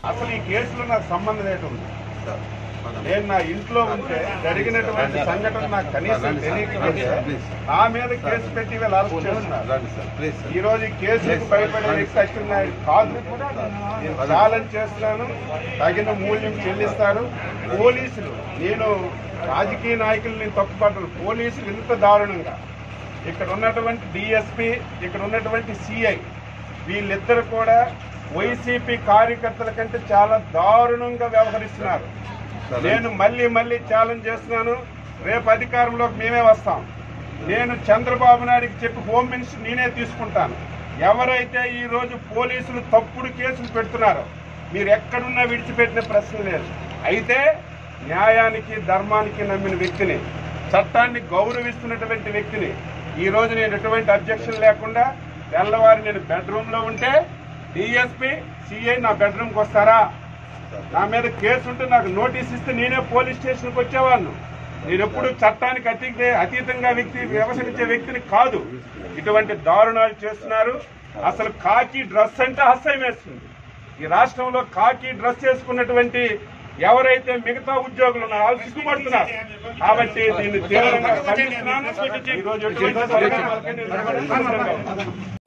అసలు ఈ కేసులో నాకు సంబంధం ఏంటి ఉంది నేను నా ఇంట్లో ఉంటే జరిగినటువంటి సంఘటన నాకు కనీసం తెలియకపోతే నా మీద కేసు పెట్టి వీళ్ళు అరెస్ట్ చేస్తున్నారు ఈ రోజు ఈ కేసులకు భయపడే వ్యక్తి అచ్చెన్నాయుడు కాదు నేను ఛాలెంజ్ చేస్తున్నాను తగిన మూల్యం చెల్లిస్తారు పోలీసులు నేను రాజకీయ నాయకుల్ని తప్పుపట్టను పోలీసులు ఇంత దారుణంగా ఇక్కడ ఉన్నటువంటి డిఎస్పి ఇక్కడ ఉన్నటువంటి సిఐ వీళ్ళిద్దరు కూడా వైసీపీ కార్యకర్తల కంటే చాలా దారుణంగా వ్యవహరిస్తున్నారు నేను మళ్ళీ మళ్ళీ ఛాలెంజ్ చేస్తున్నాను రేపు అధికారంలోకి మేమే వస్తాం నేను చంద్రబాబు నాయుడికి చెప్పి హోమ్ మినిస్టర్ నేనే తీసుకుంటాను ఎవరైతే ఈ రోజు పోలీసులు తప్పుడు కేసులు పెడుతున్నారో మీరు ఎక్కడున్నా విడిచిపెట్టిన ప్రశ్న లేదు అయితే న్యాయానికి ధర్మానికి నమ్మిన వ్యక్తిని చట్టాన్ని గౌరవిస్తున్నటువంటి వ్యక్తిని ఈ రోజు నేను ఎటువంటి అబ్జెక్షన్ లేకుండా తెల్లవారి నేను బెడ్రూమ్ లో ఉంటే డిఎస్పీ సిఐ నా బెడ్రూమ్కి వస్తారా నా మీద కేసు ఉంటే నాకు నోటీస్ ఇస్తే నేనే పోలీస్ స్టేషన్కి వచ్చేవాడిని నేను ఎప్పుడు చట్టానికి అతీత అతీతంగా వ్యక్తి వ్యవహరించే వ్యక్తిని కాదు ఇటువంటి దారుణాలు చేస్తున్నారు అసలు కాకి డ్రెస్ అంటే అసహ్యం వేస్తుంది ఈ రాష్ట్రంలో కాకి డ్రెస్ చేసుకున్నటువంటి ఎవరైతే మిగతా ఉద్యోగులు ఉన్నారో వాళ్ళు సిగ్గుపడుతున్నారు కాబట్టి దీన్ని తీవ్రంగా ఖండిస్తున్నాను ఈ రోజు ఎటువంటి పరిణామాలకీ నేను సిద్ధంగా ఉన్నాను.